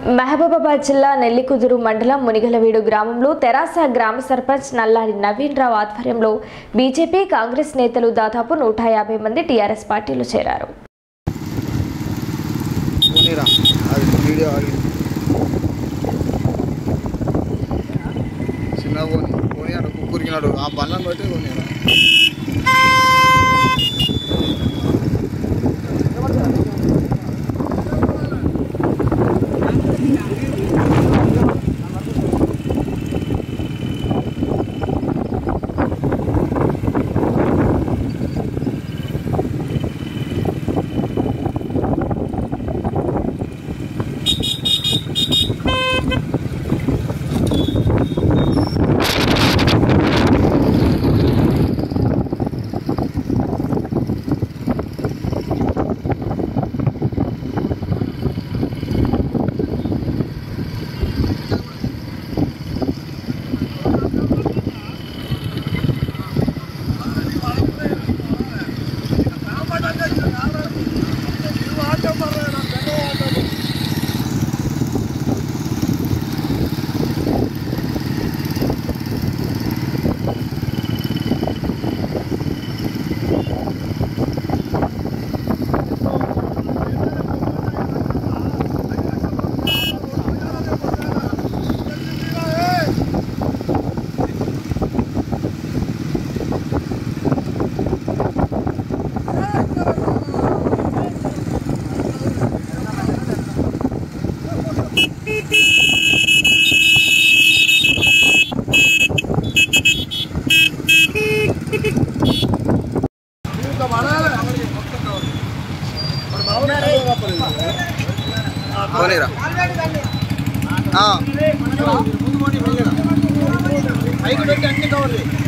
మహబూబాబాద్ జిల్లా నెల్లికుదురు మండలం మునిగలవీడు గ్రామంలో తెరాస గ్రామ సర్పంచ్ నల్లారి నవీన్ రావు ఆధ్వర్యంలో బీజేపీ కాంగ్రెస్ నేతలు దాదాపు నూట యాభై మంది టీఆర్ఎస్ పార్టీలో చేరారు పోనీరా అది వీడియో ఆగి చిన్న పోనీ పోనీ అటు కుక్కురికినాడు ఆ బండ్లను బట్టి పోనీరా పోనీరా ఆ. పైకి పెట్టి అన్ని కవర్లు